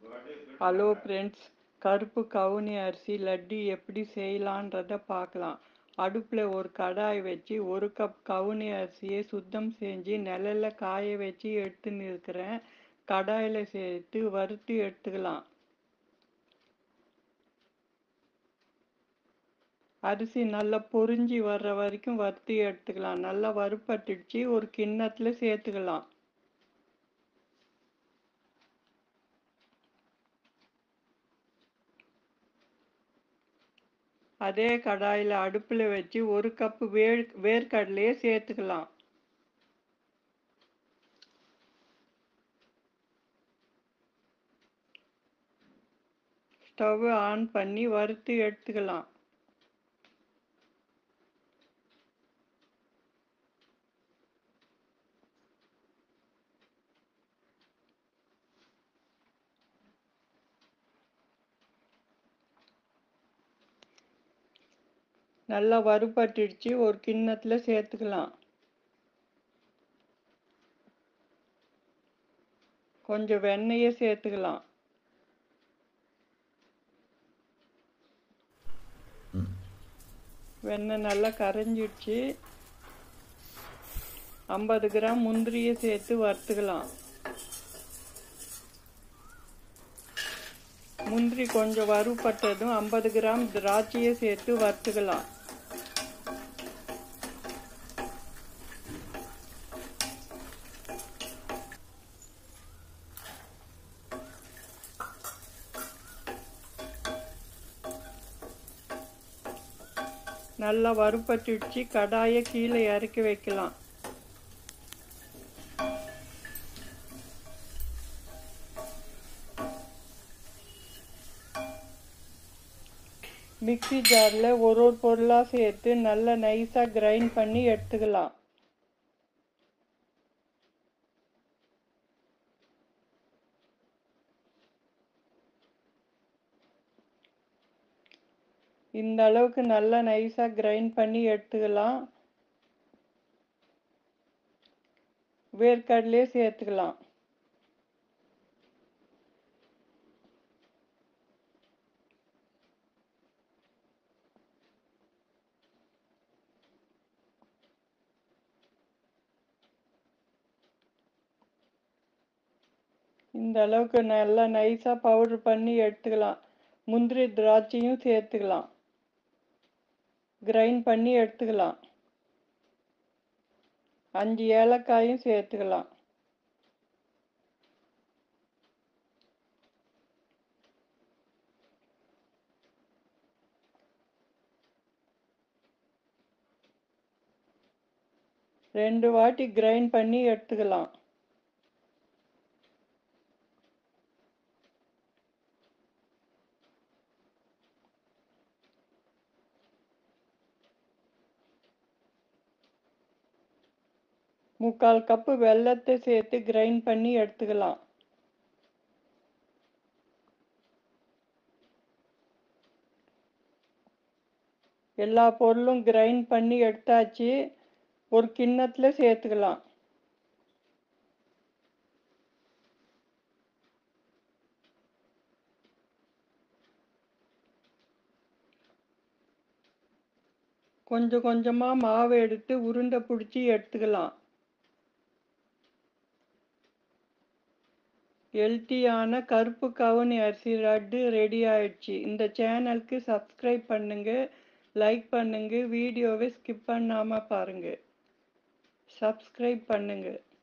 hello friends கருப்பு கவுனி அரிசி லட்டு எப்படி செய்யலான்றத பார்க்கலாம் அடுப்பில் ஒரு கடாய் வச்சு ஒரு கப் கவுனி அரிசியை சுத்தம் செஞ்சு நிழல்ல காய வச்சு எடுத்துன்னு இருக்கிறேன் கடாயில் சேர்த்து வறுத்து எடுத்துக்கலாம் அரிசி நல்லா பொரிஞ்சு வர்ற வரைக்கும் வறுத்து எடுத்துக்கலாம் நல்லா வறுப்பட்டுடுச்சு ஒரு கிண்ணத்தில் சேர்த்துக்கலாம் அதே கடாயில் அடுப்பில் வச்சு ஒரு கப்பு வேர் வேர்க்கடலையே சேர்த்துக்கலாம் ஸ்டவ் ஆன் பண்ணி வறுத்து எடுத்துக்கலாம் நல்லா வறுபட்டுடுச்சு ஒரு கிண்ணத்தில் சேர்த்துக்கலாம் கொஞ்சம் வெண்ணெயை சேர்த்துக்கலாம் வெண்ணெய் நல்லா கரைஞ்சிடுச்சு ஐம்பது கிராம் முந்திரியை சேர்த்து வறுத்துக்கலாம் முந்திரி கொஞ்சம் வறுபட்டதும் ஐம்பது கிராம் திராட்சையை சேர்த்து வறுத்துக்கலாம் நல்லா வறுபட்டுடுச்சு கடாயை கீழே இறக்கி வைக்கலாம் மிக்சி ஜாரில் ஒரு ஒரு பொருளாக சேர்த்து நல்லா நைஸாக கிரைண்ட் பண்ணி எடுத்துக்கலாம் இந்த அளவுக்கு நல்லா நைஸாக கிரைண்ட் பண்ணி எடுத்துக்கலாம் வேர்க்கடலே சேர்த்துக்கலாம் இந்த அளவுக்கு நல்லா நைஸாக பவுடர் பண்ணி எடுத்துக்கலாம் முந்திரி திராட்சையும் சேர்த்துக்கலாம் கிரைண்ட் பண்ணி எடுத்துக்கலாம் அஞ்சு ஏலக்காயும் சேர்த்துக்கலாம் ரெண்டு வாட்டி கிரைண்ட் பண்ணி எடுத்துக்கலாம் முக்கால் கப்பு வெல்லத்தை சேர்த்து கிரைண்ட் பண்ணி எடுத்துக்கலாம் எல்லா பொருளும் கிரைண்ட் பண்ணி எடுத்தாச்சு ஒரு கிண்ணத்தில் சேர்த்துக்கலாம் கொஞ்சம் கொஞ்சமாக மாவு எடுத்து உருண்டை பிடிச்சி எடுத்துக்கலாம் ஹெல்த்தியான கருப்பு கவுனி அரிசி லட்டு ரெடி ஆயிடுச்சு இந்த சேனலுக்கு சப்ஸ்கிரைப் பண்ணுங்க லைக் பண்ணுங்க வீடியோவை ஸ்கிப் பண்ணாமல் பாருங்க சப்ஸ்கிரைப் பண்ணுங்க